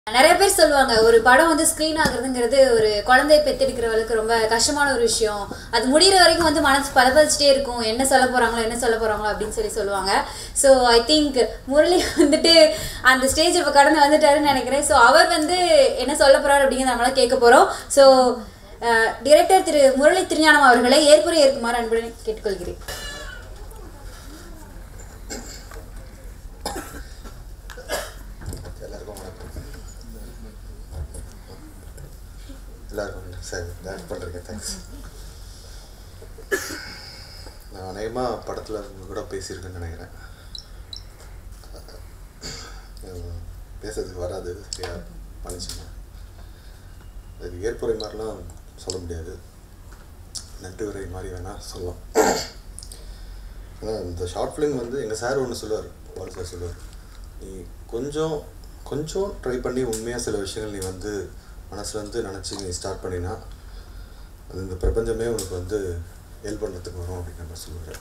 நிறைய பேர் சொல்லுவாங்க ஒரு படம் வந்து ஸ்க்ரீன் ஆகுறதுங்கிறது ஒரு குழந்தைய பெத்தெடுக்கிறவளுக்கு ரொம்ப கஷ்டமான ஒரு விஷயம் அது முடிகிற வரைக்கும் வந்து மனசு பதப்பதிச்சிட்டே இருக்கும் என்ன சொல்ல போகிறாங்களோ என்ன சொல்ல போகிறாங்களோ அப்படின்னு சொல்லி சொல்லுவாங்க ஸோ ஐ திங்க் முரளி வந்துட்டு அந்த ஸ்டேஜ் இப்போ கடந்து வந்துட்டாருன்னு நினைக்கிறேன் ஸோ அவர் வந்து என்ன சொல்ல போகிறாரு அப்படிங்கிறத நம்மளாம் கேட்க போகிறோம் ஸோ டிரெக்டர் திரு முரளி திருஞானம் அவர்களை ஏற்புரை ஏற்குமாறு அன்புடன் கேட்டுக்கொள்கிறேன் எல்லாருக்கும் வணக்கம் எல்லாருக்கும் வணக்கம். சரி டேரக்ட் பண்ணுறீங்க தேங்க்ஸ் நான் அநேகமாக படத்தில் உங்க கூட பேசியிருக்கேன்னு நினைக்கிறேன் அஹ் பேசுறதுக்கு வராது சரியா மன்னிச்சுங்க அது ஏற்புரை மாதிரிலாம் சொல்ல முடியாது நட்டு உரை மாதிரி வேணால் சொல்லலாம் ஏன்னா இந்த ஷார்ட் ஃபிலிம் வந்து எங்கள் சார் ஒன்று சொல்லுவார் பால் சார் சொல்லுவார் நீ கொஞ்சம் கொஞ்சம் ட்ரை பண்ணி உண்மையாக சில விஷயங்கள் நீ வந்து மனசில் வந்து நினச்சி நீ ஸ்டார்ட் பண்ணினா அது இந்த பிரபஞ்சமே உனக்கு வந்து ஹெல்ப் பண்ணுறதுக்கு வரும் அப்படின்னு நம்ம சொல்லுவார்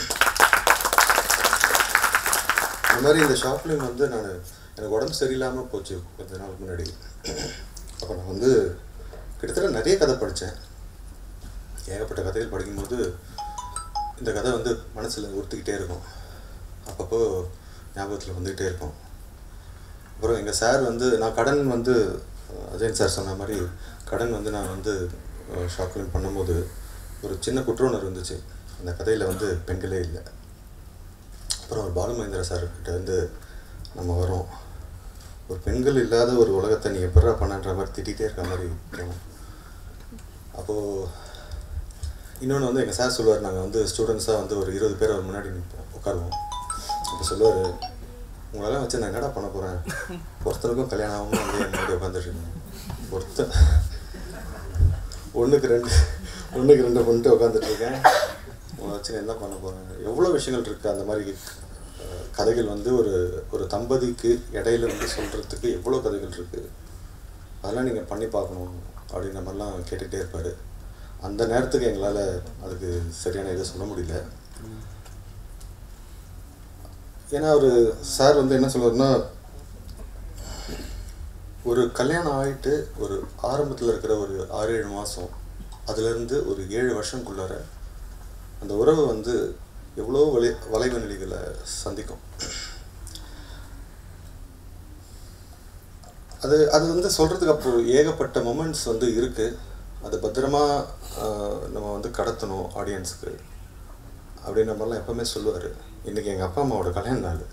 இந்த மாதிரி இந்த ஷார்ட் ஃபிலிம் வந்து நான் எனக்கு உடம்பு சரியில்லாமல் போச்சு கொஞ்ச நாளுக்கு முன்னாடி அப்போ நான் வந்து கிட்டத்தட்ட நிறைய கதை படித்தேன் ஏகப்பட்ட கதைகள் படிக்கும்போது இந்த கதை வந்து மனசில் உறுத்திக்கிட்டே இருக்கும் அப்பப்போ ஞாபகத்தில் வந்துக்கிட்டே இருக்கும் அப்புறம் எங்கள் சார் வந்து நான் கடன் வந்து அஹ், அஜயன் சார் சொன்ன மாதிரி கடன் வந்து நான் வந்து ஷார்ட் ஃபிலிம் பண்ணும்போது ஒரு சின்ன குற்றுணர்வு இருந்துச்சு அந்த கதையில் வந்து பெண்களே இல்லை அப்புறம் ஒரு பாலுமகேந்திர சார் கிட்ட வந்து நம்ம வரோம் ஒரு பெண்கள் இல்லாத ஒரு உலகத்தை நீ எப்படா பண்ணன்ற மாதிரி திட்டிகிட்டே இருக்க மாதிரி தோணும் அப்போது இன்னொன்று வந்து எங்கள் சார் சொல்லுவார் நாங்கள் வந்து ஸ்டூடெண்ட்ஸாக வந்து ஒரு இருபது பேர் அவர் முன்னாடி நிற்போம் உட்காருவோம் அப்போ சொல்லுவார் உங்களெல்லாம் வச்சு நான் என்னடா பண்ண போகிறேன் ஒருத்தருக்கும் கல்யாணம் ஆகாமல் வந்து என் முன்னாடி உட்காந்துருக்கீங்க ஒருத்தன் ஒன்றுக்கு ரெண்டு ஒன்றுக்கு ரெண்டு பண்ணிட்டு உட்காந்துட்ருக்கேன் உங்களை வச்சு நான் என்ன பண்ண போகிறேன் எவ்வளோ விஷயங்கள் இருக்குது அந்த மாதிரி அஹ், கதைகள் வந்து ஒரு ஒரு தம்பதிக்கு இடையில வந்து சொல்கிறதுக்கு எவ்வளோ கதைகள் இருக்குது அதெல்லாம் நீங்கள் பண்ணி பார்க்கணும் அப்படின்ற மாதிரிலாம் கேட்டுகிட்டே இருப்பார் அந்த நேரத்துக்கு எங்களால் அதுக்கு சரியான இதை சொல்ல முடியல ஏன்னா ஒரு சார் வந்து என்ன சொல்லுவாருன்னா ஒரு கல்யாணம் ஆகிட்டு ஒரு ஆரம்பத்தில் இருக்கிற ஒரு ஆறு ஏழு மாதம் அதுலேருந்து ஒரு ஏழு வருஷம்குள்ளார அந்த உறவு வந்து எவ்வளோ வலை வளைவு நிலைகளை சந்திக்கும் அது அது வந்து சொல்கிறதுக்கு அப்போ ஏகப்பட்ட மொமெண்ட்ஸ் வந்து இருக்குது அதை பத்திரமா ஆஹ், நம்ம வந்து கடத்தணும் ஆடியன்ஸுக்கு அப்படின்ற மாதிரிலாம் எப்பவுமே சொல்லுவார் இன்றைக்கி எங்கள் அப்பா அம்மாவோட கல்யாண நாள்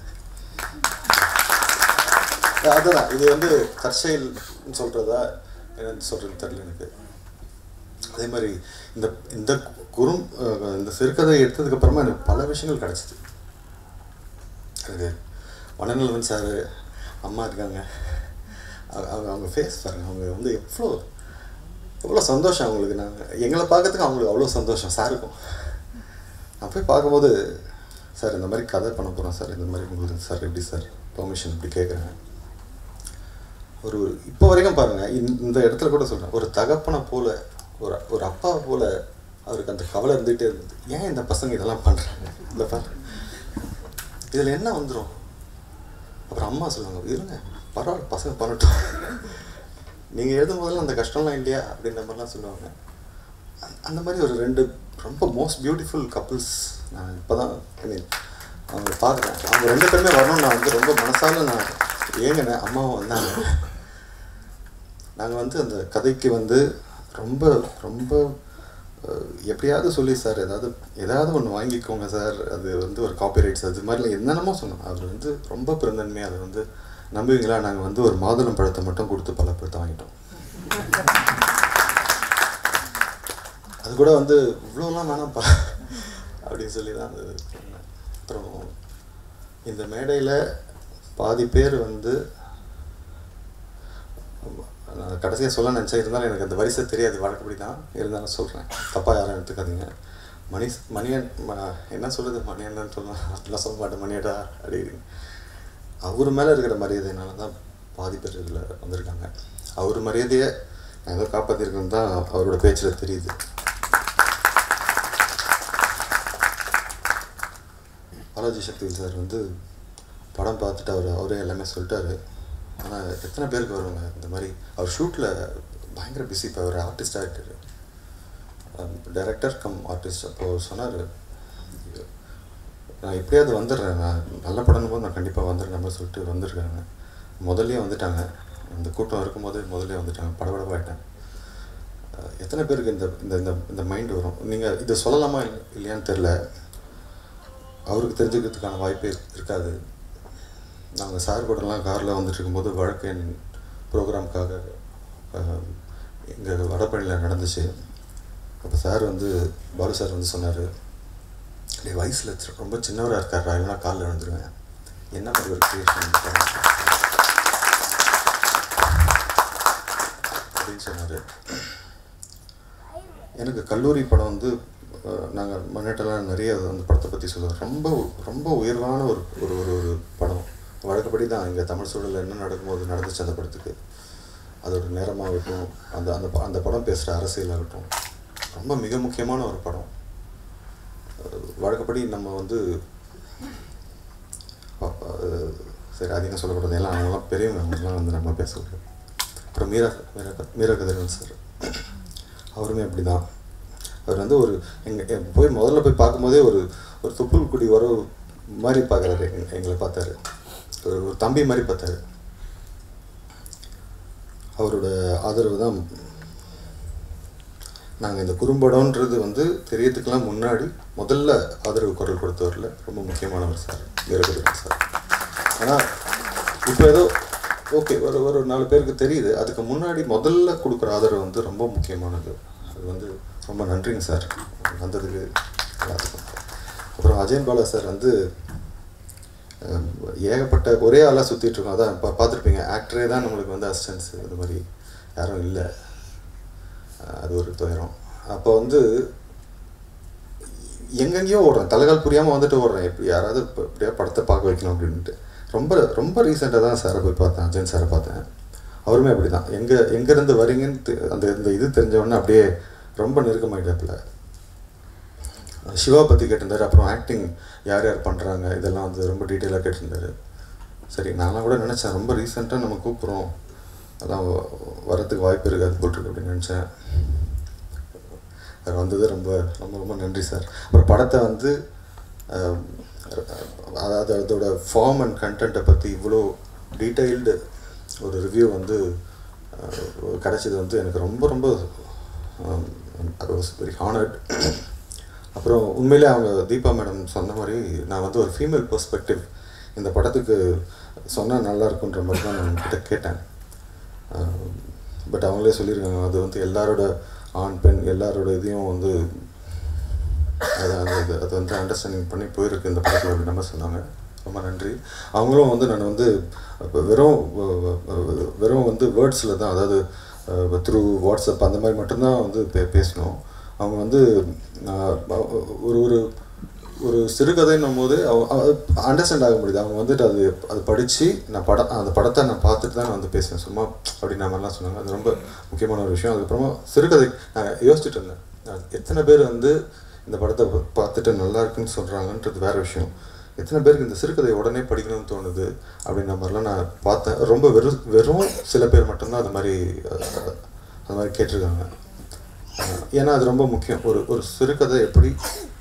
அதுதான் இது வந்து தற்செயல் சொல்கிறதா என்னன்னு சொல்கிறது தெரியல எனக்கு அதே மாதிரி இந்த இந்த குறும் அஹ், இந்த சிறுகதை எடுத்ததுக்கு அப்புறமா எனக்கு பல விஷயங்கள் கிடச்சிது எனக்கு மனநலவன் சார் அம்மா இருக்காங்க அவ- அவங்க அவங்க ஃபேஸ் பாருங்க அவங்க வந்து எவ்வளோ எவ்வளோ சந்தோஷம் அவங்களுக்கு நாங்கள் எங்களை பார்க்கறதுக்கு அவங்களுக்கு அவ்வளோ சந்தோஷம் சாருக்கும் நான் போய் பார்க்கும்போது சார் இந்த மாதிரி கதை பண்ண போகிறோம் சார் இந்த மாதிரி உங்களுக்கு சார் எப்படி சார் பெர்மிஷன் இப்படி கேட்குறேன் ஒரு இப்போ வரைக்கும் பாருங்கள் இந்த இடத்துல கூட சொல்கிறேன் ஒரு தகப்பனை போல ஒரு ஒரு அப்பாவை போல அவருக்கு அந்த கவலை இருந்துகிட்டே இருந்தது ஏன் இந்த பசங்க இதெல்லாம் பண்ணுறாங்க இல்லை பாரு இதில் என்ன வந்துடும் அப்புறம் அம்மா சொல்லுவாங்க இருங்க பரவாயில்ல பசங்க பண்ணட்டும் நீங்கள் எழுதும் போதெல்லாம் அந்த கஷ்டம்லாம் இல்லையா அப்படின்ற மாதிரிலாம் சொல்லுவாங்க அந்த- அந்த மாதிரி ஒரு ரெண்டு ரொம்ப மோஸ்ட் பியூட்டிஃபுல் கப்புள்ஸ் நான் இப்போ தான் ஐ மீன் அவங்க பார்க்குறேன் அவங்க ரெண்டு பேருமே வரணும்னு நான் வந்து ரொம்ப மனசால நான் ஏங்கினேன் அம்மாவும் வந்தாங்க நாங்கள் வந்து அந்த கதைக்கு வந்து ரொம்ப ரொம்ப அஹ், எப்படியாவது சொல்லி சார் ஏதாவது ஏதாவது ஒன்று வாங்கிக்கோங்க சார் அது வந்து ஒரு காப்பிரைட்ஸ் அது மாதிரிலாம் என்னென்னமோ சொன்னோம் அவர் வந்து ரொம்ப பெருந்தன்மையாக அதை வந்து நம்புவீங்களா நாங்கள் வந்து ஒரு மாதுளம் பழத்தை மட்டும் கொடுத்து பல பழத்தை வாங்கிட்டோம் அது கூட வந்து இவ்வளோலாம் வேணாம்ப்பா அப்படின்னு சொல்லி தான் அது பண்ணேன். அப்புறம் இந்த மேடையில் பாதி பேர் வந்து நான் கடைசியாக சொல்ல நினச்சேன் இருந்தாலும் எனக்கு அந்த வரிசை தெரியாது வழக்கப்படி தான் இருந்தாலும் சொல்கிறேன் தப்பாக யாரும் எடுத்துக்காதீங்க மணி மணியன் ம என்ன சொல்கிறது மணியன்னு சொல்லலாம் அப்படிலாம் சொல்ல மாட்டேன் மணியடா அப்படின்னு அவர் மேலே இருக்கிற மரியாதைனால தான் பாதி பேர் இதில் வந்திருக்காங்க அவர் மரியாதையை நான் ஏதோ காப்பாற்றிருக்கேன்னு தான் அவரோட பேச்சில் தெரியுது பாலாஜி சக்திவேல் சார் வந்து படம் பார்த்துட்டு அவர் அவரே எல்லாமே சொல்லிட்டாரு ஆனால் எத்தனை பேருக்கு வருவாங்க இந்த மாதிரி அவர் ஷூட்டில் பயங்கர பிஸி இப்போ அவர் ஆர்டிஸ்ட் ஆகிட்டார் டைரக்டர் கம் ஆர்டிஸ்ட் அப்போது சொன்னார் நான் எப்படியாவது வந்துடுறேன் நான் நல்ல படம் போது நான் கண்டிப்பாக வந்துடுறேன் நம்ம சொல்லிட்டு வந்திருக்காங்க முதல்லயே வந்துட்டாங்க அந்த கூட்டம் இருக்கும்போது முதல்லயே வந்துட்டாங்க படபடப்பாயிட்டேன் அஹ் எத்தனை பேருக்கு இந்த இந்த இந்த இந்த மைண்ட் வரும் நீங்கள் இதை சொல்லலாமா இல்ல- இல்லையான்னு தெரில அவருக்கு தெரிஞ்சுக்கிறதுக்கான வாய்ப்பே இருக்காது நாங்கள் சார் கூடலாம் காரில் வந்துட்டு இருக்கும்போது வழக்கெண் ப்ரோக்ராம்க்காக இங்கே வடபழனியில் நடந்துச்சு அப்போ சார் வந்து பாலு சார் வந்து சொன்னார் டேய் வயசில் ரொம்ப சின்னவராக இருக்கார் இல்லைனா காலில் விழுந்துருவேன் என்ன மாதிரி ஒரு கிரியேஷன் அப்படின்னு சொன்னார் எனக்கு கல்லூரி படம் வந்து நாங்கள் மன்னட்டெல்லாம் நிறைய அந்த படத்தை பற்றி சொல்லுவோம் ரொம்ப ரொம்ப உயர்வான ஒரு ஒரு ஒரு ஒரு படம் வழக்கப்படி தான் இங்கே தமிழ் சூழலில் என்ன நடக்கும்போது நடந்துச்சு அந்த படத்துக்கு அதோட நேரமாகட்டும் அந்த அந்த ப- அந்த படம் பேசுகிற அரசியலாகட்டும் ரொம்ப மிக முக்கியமான ஒரு படம் அஹ் வழக்கப்படி நம்ம வந்து ப- ப- அஹ் சரி அதிகம் சொல்லக்கூடாது எல்லாம் அவங்களாம் பெரியவங்க அவங்களாம் வந்து நம்ம பேசக்கூடாது அப்புறம் மீரா மீரா க- மீரா கதிரவன் சார் அவருமே அப்படி தான் அவர் வந்து ஒரு எங்கள் போய் முதல்ல போய் பார்க்கும்போதே ஒரு ஒரு துப்புள் குடி உறவு மாதிரி பார்க்குறாரு எங்களை பார்த்தாரு ஒரு ஒரு தம்பி மாதிரி பார்த்தாரு அவரோட ஆதரவு தான் நாங்கள் இந்த குறும்படம்ன்றது வந்து தெரியறதுக்கெல்லாம் முன்னாடி முதல்ல ஆதரவு குரல் கொடுத்தவரில் ரொம்ப முக்கியமானவர் சார் வீரகதிரன் சார் ஆனால் இப்போ ஏதோ ஓகே ஒரு ஒரு நாலு பேருக்கு தெரியுது அதுக்கு முன்னாடி முதல்ல கொடுக்குற ஆதரவு வந்து ரொம்ப முக்கியமானது அது வந்து ரொம்ப நன்றிங்க சார் வந்ததுக்கு எல்லாத்துக்கும் அப்புறம் அஜயன் பாலா சார் வந்து அஹ், ஏகப்பட்ட ஒரே ஆளாக சுற்றிட்டு இருக்கோம் அதான் இப்போ பார்த்துருப்பீங்க ஆக்டரே தான் நம்மளுக்கு வந்து அசிஸ்டன்ஸ் இது மாதிரி யாரும் இல்லை அஹ், அது ஒரு துயரம் அப்போ வந்து எங்கெங்கேயோ ஓடுறேன் தலைகால் புரியாமல் வந்துட்டு ஓடுறேன் எப்படி யாராவது இப்போ எப்படியா படத்தை பார்க்க வைக்கணும் அப்படின்ட்டு ரொம்ப ரொம்ப ரீசெண்டாக தான் சாரை போய் பார்த்தேன் அஜயன் சாரை பார்த்தேன் அவருமே அப்படி தான் எங்கே எங்கேருந்து வரீங்கன்னு தெ- அந்த இந்த இது தெரிஞ்ச உடனே அப்படியே ரொம்ப நெருக்கமாயிட்டாப்புல சிவா பற்றி கேட்டிருந்தாரு அப்புறம் ஆக்டிங் யார் யார் பண்ணுறாங்க இதெல்லாம் வந்து ரொம்ப டீட்டெயிலாக கேட்டிருந்தாரு சரி நான்லாம் கூட நினச்சேன் ரொம்ப ரீசெண்டாக நம்ம கூப்பிட்றோம் அதான் வ- வரத்துக்கு வாய்ப்பு இருக்காது போட்டிருக்கு அப்படின்னு நினச்சேன் அது வந்தது ரொம்ப ரொம்ப ரொம்ப நன்றி சார் அப்புறம் படத்தை வந்து ஆம், அதாவது அதோட ஃபார்ம் அண்ட் கண்டென்ட்டை பற்றி இவ்வளோ டீட்டெயில்டு ஒரு ரிவ்யூ வந்து அஹ், கிடைச்சது வந்து எனக்கு ரொம்ப ரொம்ப அது வாஸ் வெரி ஹானர்ட் அப்புறம் உண்மையிலே அவங்க தீபா மேடம் சொன்ன மாதிரி நான் வந்து ஒரு ஃபீமேல் பெர்ஸ்பெக்டிவ் இந்த படத்துக்கு சொன்னால் நல்லா இருக்குன்ற மாதிரி தான் நான் கிட்ட கேட்டேன் பட் அவங்களே சொல்லியிருக்காங்க அது வந்து எல்லாரோட ஆண் பெண் எல்லாரோட இதையும் வந்து அது அந்த இது அது வந்து அண்டர்ஸ்டாண்டிங் பண்ணி போயிருக்கு இந்த படத்தில் அப்படி நம்ம சொன்னாங்க ரொம்ப நன்றி அவங்களும் வந்து நான் வந்து இப்ப வெறும் வ- வ- வெறும் வந்து வேர்ட்ஸில் தான் அதாவது த்ரூ வாட்ஸ்அப் அந்த மாதிரி மட்டும்தான் வந்து பே பேசணும் அவங்க வந்து நான் ஒரு ஒரு ஒரு சிறுகதைன்னும் போது அவங்க அண்டர்ஸ்டாண்ட் ஆக முடியுது அவங்க வந்துட்டு அது அது படித்து நான் படம் அந்த படத்தை நான் பார்த்துட்டு தான் நான் வந்து பேசுவேன் சும்மா அப்படின்ற மாதிரிலாம் சொன்னாங்க அது ரொம்ப முக்கியமான ஒரு விஷயம் அதுக்கப்புறமா சிறுகதை நான் யோசிச்சுட்டு இருந்தேன் நான் எத்தனை பேர் வந்து இந்த படத்தை பா- பார்த்துட்டு நல்லா இருக்குன்னு சொல்கிறாங்கன்றது வேற விஷயம் எத்தனை பேருக்கு இந்த சிறுகதை உடனே படிக்கணும்னு தோணுது அப்படின்ற மாதிரிலாம் நான் பார்த்தேன் ரொம்ப வெறும் வெறும் சில பேர் மட்டும்தான் அது மாதிரி அஹ், அது மாதிரி கேட்டிருக்காங்க அஹ், ஏன்னா அது ரொம்ப முக்கியம் ஒரு ஒரு சிறுகதை எப்படி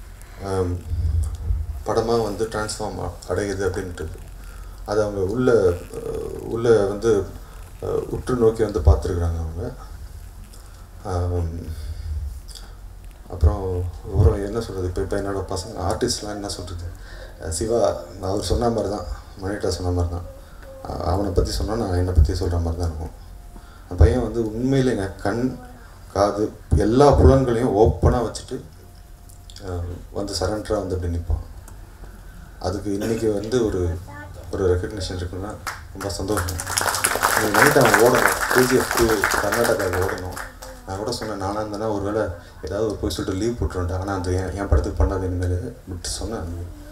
படமாக வந்து டிரான்ஸ்ஃபார்ம் அடையுது அப்படின்ட்டு அது அவங்க உள்ள அஹ், உள்ள வந்து அஹ், உற்று நோக்கி வந்து பார்த்துருக்குறாங்க அவங்க ஆம், அப்புறம் அப்புறம் என்ன சொல்கிறது இப்போ இப்போ என்னோட பசங்க ஆர்டிஸ்ட்லாம் என்ன சொல்கிறது சிவா அவர் சொன்ன மாதிரி தான் மணிட்டா சொன்ன மாதிரி தான் அஹ் அவனை பற்றி சொன்னால் நான் என்னை பற்றி சொல்கிற மாதிரி தான் இருக்கும் அந்த பையன் வந்து உண்மையிலேங்க கண் காது எல்லா புலன்களையும் ஓப்பனாக வச்சுட்டு அஹ் வந்து சரண்டராக வந்து அப்படி நிற்பான் அதுக்கு இன்றைக்கி வந்து ஒரு ஒரு ரெக்கக்னிஷன் இருக்குன்னா ரொம்ப சந்தோஷம் இன்னைக்கு நைட் அவன் ஓடணும் கேஜிஎஃப் டூ கர்நாடகாவுக்கு ஓடணும் நான் கூட சொன்னேன் நானாக இருந்தேன்னா ஒரு வேளை ஏதாவது ஒரு போய் சொல்லிட்டு லீவ் போட்டுருவேன் ஆனால் அந்த என் என் படத்துக்கு பண்ணாது இனிமேல் விட்டு சொன்னேன்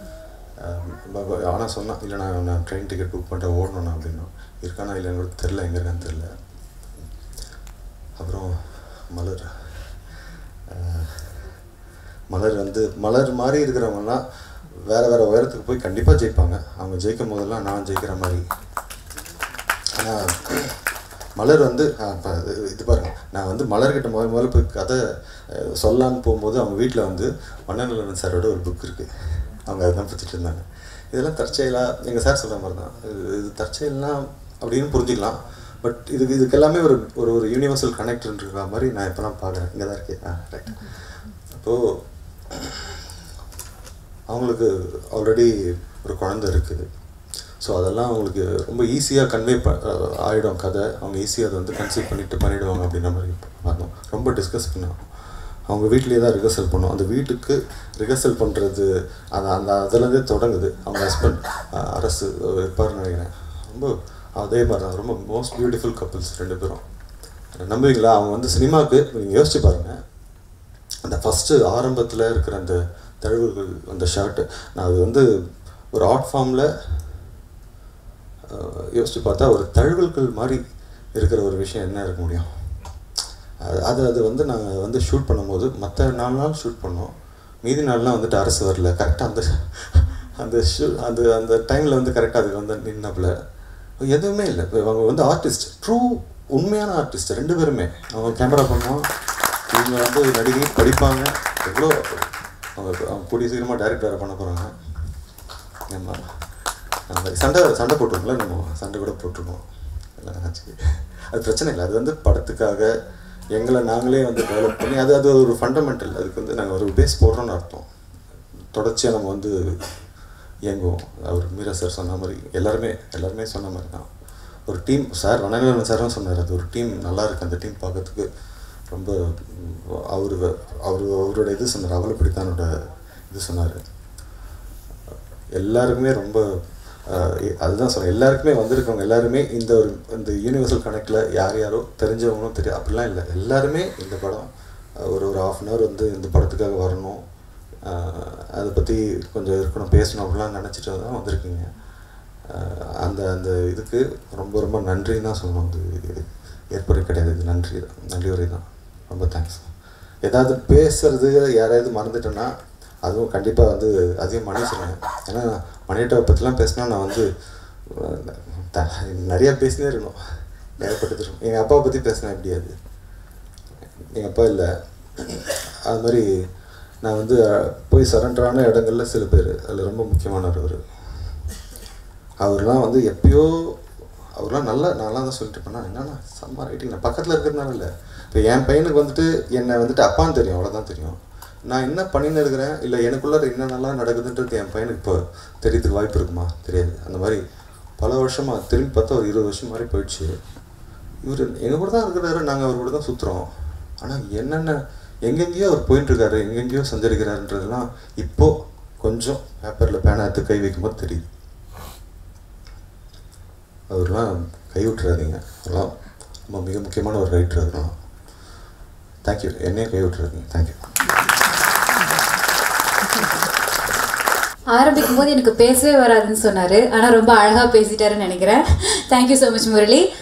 ஆனால் சொன்னான் இல்லை நான் நான் ட்ரெயின் டிக்கெட் புக் பண்ணிட்டு ஓடணும் அப்படின்னா இருக்கானா இல்லைன்னு கூட தெரில எங்கே இருக்கான்னு தெரில அப்புறம் மலர் அஹ், மலர் வந்து மலர் மாதிரி இருக்கிறவங்கலாம் வேற வேற உயரத்துக்கு போய் கண்டிப்பாக ஜெயிப்பாங்க அவங்க ஜெயிக்கும் போதெல்லாம் நான் ஜெயிக்கிற மாதிரி ஆனால் நான் மலர் வந்து ஆ, இப்ப இது- இது பாருங்க நான் வந்து மலர்கிட்ட முதல் முதல்ல போய் கதை அஹ், சொல்லலான்னு போகும்போது அவங்க வீட்டில் வந்து மன்னநலன் சாரோட ஒரு புக் இருக்குது அவங்க அதான் படிச்சுட்டு இருந்தாங்க இதெல்லாம் தற்செயலாக எங்கள் சார் சொல்கிற மாதிரி தான் இது இது தற்செயல்னா அப்படின்னு புரிஞ்சுக்கலாம் பட் இதுக்கு இதுக்கு எல்லாமே ஒரு ஒரு ஒரு யூனிவர்சல் கனெக்ட்ன்ற மாதிரி நான் இப்போ நான் பார்க்குறேன் இங்கே தான் இருக்கேன் ஆ ரைட் அப்போது அவங்களுக்கு ஆல்ரெடி ஒரு குழந்தை இருக்குது ஸோ அதெல்லாம் அவங்களுக்கு ரொம்ப ஈஸியாக கன்வே ப அஹ் ஆயிடும் கதை அவங்க ஈஸியாக அதை வந்து கன்சீவ் பண்ணிட்டு பண்ணிடுவாங்க அப்படின்ற மாதிரி பார்த்தோம் ரொம்ப டிஸ்கஸ் பண்ணோம் அவங்க வீட்லேயே தான் ரிஹர்சல் பண்ணோம் அந்த வீட்டுக்கு ரிஹர்சல் பண்ணுறது அந்த அந்த அதுலேருந்தே தொடங்குது அவங்க ஹஸ்பண்ட் அரசு இருப்பார்னு நினைக்கிறேன் ரொம்ப அதே மாதிரி தான் ரொம்ப மோஸ்ட் பியூட்டிஃபுல் கப்புள்ஸ் ரெண்டு பேரும் நம்புவீங்களா அவங்க வந்து சினிமாவுக்கு நீங்கள் யோசிச்சு பாருங்கள் அந்த ஃபஸ்ட்டு ஆரம்பத்தில் இருக்கிற அந்த தழுவுகள் அந்த ஷர்ட்டு நான் அது வந்து ஒரு ஆர்ட் ஃபார்மில் யோசிச்சு பார்த்தா ஒரு தழுவல்கள் மாதிரி இருக்கிற ஒரு விஷயம் என்ன இருக்க முடியும் அது அது அது வந்து நாங்கள் வந்து ஷூட் பண்ணும்போது மற்ற நாலு நாள் ஷூட் பண்ணோம் மீதி நாள்லாம் வந்துட்டு அரசு வரல கரெக்டாக அந்த அந்த ஷூ அந்த அந்த டைமில் வந்து கரெக்டாக அதுக்கு வந்து நின்னப்பில் எதுவுமே இல்லை இப்போ அவங்க வந்து ஆர்டிஸ்ட் ட்ரூ உண்மையான ஆர்டிஸ்ட் ரெண்டு பேருமே அவங்க கேமரா பண்ணுவோம் இவங்க வந்து நடிகை படிப்பாங்க எவ்வளோ அவங்க அவங்க கூடிய சீக்கிரமாக டைரக்ட் வேறு பண்ண போகிறாங்க நம்ம அந்த மாதிரி சண்டை சண்டை போட்டிருக்கோம்ல நம்ம சண்டை கூட போட்டிருக்கோம் எல்லாம் ஆச்சு அது பிரச்சனை இல்லை அது வந்து படத்துக்காக எங்களை நாங்களே வந்து டெவலப் பண்ணி அது அது ஒரு ஃபண்டமெண்டல் அதுக்கு வந்து நாங்கள் ஒரு பேஸ் போடுறோம்னு அர்த்தம் தொடர்ச்சியாக நம்ம வந்து இயங்குவோம் அவர் மீரா சார் சொன்ன மாதிரி எல்லாருமே எல்லாருமே சொன்ன மாதிரி தான் ஒரு டீம் சார் வனநலன் சாரும் சொன்னார் அது ஒரு டீம் நல்லா இருக்கு அந்த டீம் பார்க்கறதுக்கு ரொம்ப அவர் அவர் அவரோட இது சொன்னார் அவளை பிடித்தானோட இது சொன்னார் எல்லாருக்குமே ரொம்ப அஹ், அதுதான் சொல்றேன் எல்லாருக்குமே வந்திருக்கவங்க எல்லாருமே இந்த ஒரு இந்த யூனிவர்சல் கனெக்டில் யார் யாரோ தெரிஞ்சவங்களும் தெரியும் அப்படிலாம் இல்லை எல்லாருமே இந்த படம் அஹ், ஒரு ஒரு ஆஃப் அன் ஹவர் வந்து இந்த படத்துக்காக வரணும் அஹ், அதை பற்றி கொஞ்சம் இருக்கணும் பேசணும் அப்படிலாம் நினச்சிட்டு தான் வந்திருக்கீங்க அஹ், அந்த அந்த இதுக்கு ரொம்ப ரொம்ப நன்றின்னு தான் சொல்லணும் அது இது ஏற்புரை கிடையாது இது நன்றி தான் நன்றி உரை தான் ரொம்ப தேங்க்ஸ் ஏதாவது பேசுறது யாரையாவது மறந்துட்டேன்னா அதுவும் கண்டிப்பாக வந்து அதையும் மன்னிச்சிருங்க ஏன்னா மணியட்டாவை பற்றிலாம் பேசினா நான் வந்து அஹ், த- நிறையா பேசினே இருக்கணும் ஏற்பட்டுருக்கும் எங்கள் அப்பாவை பற்றி பேசினா எப்படி அது எங்கள் அப்பா இல்லை அது மாதிரி நான் வந்து அஹ், போய் சரண்டரான இடங்கள்ல சில பேர் அதில் ரொம்ப முக்கியமானவர் அவர் அவர்லாம் வந்து எப்பயோ அவர்லாம் நல்லா நான்லாம் தான் சொல்லிட்டு பண்ணா என்னன்னா செம்ம ரைட்டிங் நான் பக்கத்தில் இருக்கிறதுனால இல்லை இப்போ என் பையனுக்கு வந்துட்டு என்னை வந்துட்டு அப்பான்னு தெரியும் அவ்வளோதான் தெரியும் நான் என்ன பண்ணின்னு இருக்கிறேன் இல்லை எனக்குள்ளார என்ன நல்லா நடக்குதுன்றது என் பையனுக்கு இப்போ தெரியறதுக்கு வாய்ப்பு இருக்குமா தெரியாது அந்த மாதிரி பல வருஷமாக திரும்பி பார்த்தா ஒரு இருபது வருஷம் மாதிரி போயிடுச்சு இவர் எங்கள் கூட தான் இருக்கிறாரு நாங்கள் அவர் கூட தான் சுற்றுறோம் ஆனால் என்னென்ன எங்கெங்கேயோ அவர் போயிட்டு இருக்காரு எங்கெங்கேயோ சஞ்சரிக்கிறாருன்றதெல்லாம் இப்போ கொஞ்சம் பேப்பரில் பேனா எடுத்து கை வைக்கும்போது தெரியுது அவர்லாம் கை விட்டுறாதீங்க அதெல்லாம் ரொம்ப மிக முக்கியமான ஒரு ரைட்டர் அதெல்லாம் தேங்க்யூ என்னையும் கை விட்டுறாதீங்க தேங்க்யூ ஆரம்பிக்கும் போது எனக்கு பேசவே வராதுன்னு சொன்னாரு ஆனா ரொம்ப அழகா பேசிட்டாருன்னு நினைக்கிறேன் தேங்க்யூ ஸோ மச் முரளி